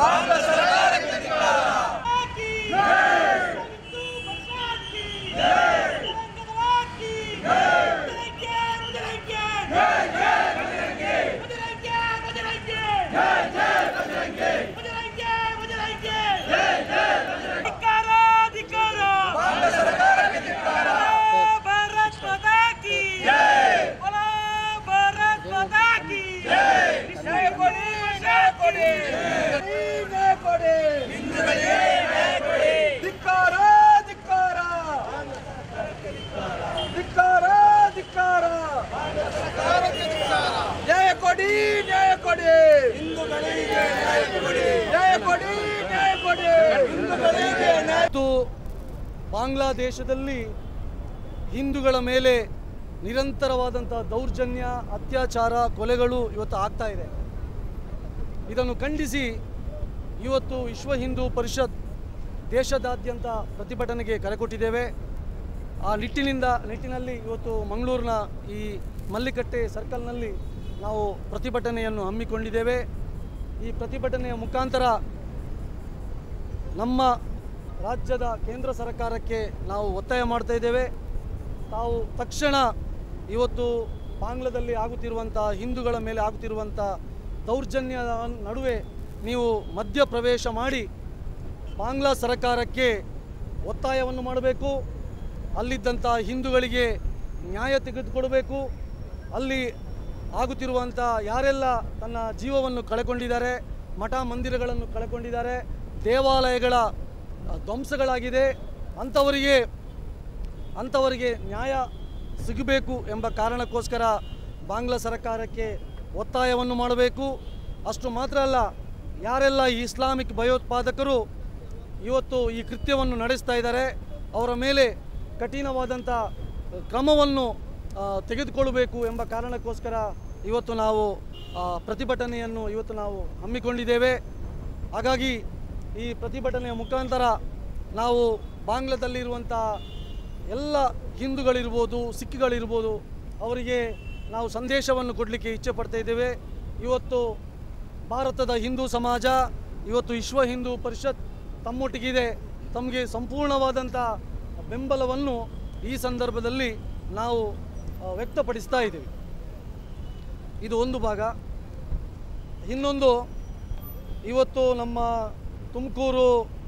भारत माता की बोला भारत माता की जय कोडी जय कोडी जय कोडी ಹಿಂದೂಗಳಿಗೆ ಜಯ ಕೊಡಿ ಧಿಕ್ಕಾರ ಧಿಕ್ಕಾರ ಧಿಕ್ಕಾರ ಧಿಕ್ಕಾರ ಜಯ ಕೊಡಿ ಜಯ ಕೊಡಿ ಹಿಂದೂಗಳಿಗೆ ಜಯ ಕೊಡಿ ಜಯ ಕೊಡಿ ಜಯ ಕೊಡಿ ಹಿಂದೂಗಳಿಗೆ ಮತ್ತು ಬಾಂಗ್ಲಾದೇಶದಲ್ಲಿ ಹಿಂದೂಗಳ ಮೇಲೆ ನಿರಂತರವಾದಂಥ ದೌರ್ಜನ್ಯ ಅತ್ಯಾಚಾರ ಕೊಲೆಗಳು ಇವತ್ತು ಆಗ್ತಾ ಇದೆ ಇದನ್ನು ಖಂಡಿಸಿ ಇವತ್ತು ವಿಶ್ವ ಹಿಂದೂ ಪರಿಷತ್ ದೇಶದಾದ್ಯಂತ ಪ್ರತಿಭಟನೆಗೆ ಕರೆ ಕೊಟ್ಟಿದ್ದೇವೆ ಆ ನಿಟ್ಟಿನಿಂದ ನಿಟ್ಟಿನಲ್ಲಿ ಇವತ್ತು ಮಂಗಳೂರಿನ ಈ ಮಲ್ಲಿಕಟ್ಟೆ ಸರ್ಕಲ್ನಲ್ಲಿ ನಾವು ಪ್ರತಿಭಟನೆಯನ್ನು ಹಮ್ಮಿಕೊಂಡಿದ್ದೇವೆ ಈ ಪ್ರತಿಭಟನೆಯ ಮುಖಾಂತರ ನಮ್ಮ ರಾಜ್ಯದ ಕೇಂದ್ರ ಸರ್ಕಾರಕ್ಕೆ ನಾವು ಒತ್ತಾಯ ಮಾಡ್ತಾ ಇದ್ದೇವೆ ತಾವು ತಕ್ಷಣ ಇವತ್ತು ಬಾಂಗ್ಲಾದಲ್ಲಿ ಆಗುತ್ತಿರುವಂಥ ಹಿಂದೂಗಳ ಮೇಲೆ ಆಗುತ್ತಿರುವಂಥ ದೌರ್ಜನ್ಯದ ನಡುವೆ ನೀವು ಮಧ್ಯಪ್ರವೇಶ ಮಾಡಿ ಬಾಂಗ್ಲಾ ಸರ್ಕಾರಕ್ಕೆ ಒತ್ತಾಯವನ್ನು ಮಾಡಬೇಕು ಅಲ್ಲಿದ್ದಂಥ ಹಿಂದೂಗಳಿಗೆ ನ್ಯಾಯ ತೆಗೆದುಕೊಡಬೇಕು ಅಲ್ಲಿ ಆಗುತ್ತಿರುವಂಥ ಯಾರೆಲ್ಲ ತನ್ನ ಜೀವವನ್ನು ಕಳೆಕೊಂಡಿದ್ದಾರೆ ಮಠ ಮಂದಿರಗಳನ್ನು ಕಳೆಕೊಂಡಿದ್ದಾರೆ ದೇವಾಲಯಗಳ ಆ, ಧ್ವಂಸಗಳಾಗಿದೆ ಅಂಥವರಿಗೆ ಅಂಥವರಿಗೆ ನ್ಯಾಯ ಸಿಗಬೇಕು ಎಂಬ ಕಾರಣಕ್ಕೋಸ್ಕರ ಬಾಂಗ್ಲಾ ಸರ್ಕಾರಕ್ಕೆ ಒತ್ತಾಯವನ್ನು ಮಾಡಬೇಕು ಅಷ್ಟು ಮಾತ್ರ ಅಲ್ಲ ಯಾರೆಲ್ಲ ಈ ಇಸ್ಲಾಮಿಕ್ ಭಯೋತ್ಪಾದಕರು ಇವತ್ತು ಈ ಕೃತ್ಯವನ್ನು ನಡೆಸ್ತಾ ಇದ್ದಾರೆ ಅವರ ಮೇಲೆ ಕಠಿಣವಾದಂಥ ಕ್ರಮವನ್ನು ಆ, ತೆಗೆದುಕೊಳ್ಳಬೇಕು ಎಂಬ ಕಾರಣಕ್ಕೋಸ್ಕರ ಇವತ್ತು ನಾವು ಆ, ಪ್ರತಿಭಟನೆಯನ್ನು ಇವತ್ತು ನಾವು ಹಮ್ಮಿಕೊಂಡಿದ್ದೇವೆ ಹಾಗಾಗಿ ಈ ಪ್ರತಿಭಟನೆಯ ಮುಖಾಂತರ ನಾವು ಬಾಂಗ್ಲಾದಲ್ಲಿರುವಂಥ ಎಲ್ಲ ಹಿಂದೂಗಳಿರ್ಬೋದು ಸಿಖ್ಗಳಿರ್ಬೋದು ಅವರಿಗೆ ನಾವು ಸಂದೇಶವನ್ನು ಕೊಡಲಿಕ್ಕೆ ಇಚ್ಛೆ ಪಡ್ತಾ ಇದ್ದೇವೆ ಇವತ್ತು ಭಾರತದ ಹಿಂದೂ ಸಮಾಜ ಇವತ್ತು ವಿಶ್ವ ಹಿಂದೂ ಪರಿಷತ್ ತಮ್ಮೊಟ್ಟಿಗಿದೆ ತಮಗೆ ಸಂಪೂರ್ಣವಾದಂಥ ಬೆಂಬಲವನ್ನು ಈ ಸಂದರ್ಭದಲ್ಲಿ ನಾವು ಆ, ವ್ಯಕ್ತಪಡಿಸ್ತಾ ಇದ್ದೀವಿ ಇದು ಒಂದು ಭಾಗ ಇನ್ನೊಂದು ಇವತ್ತು ನಮ್ಮ ತುಮಕೂರು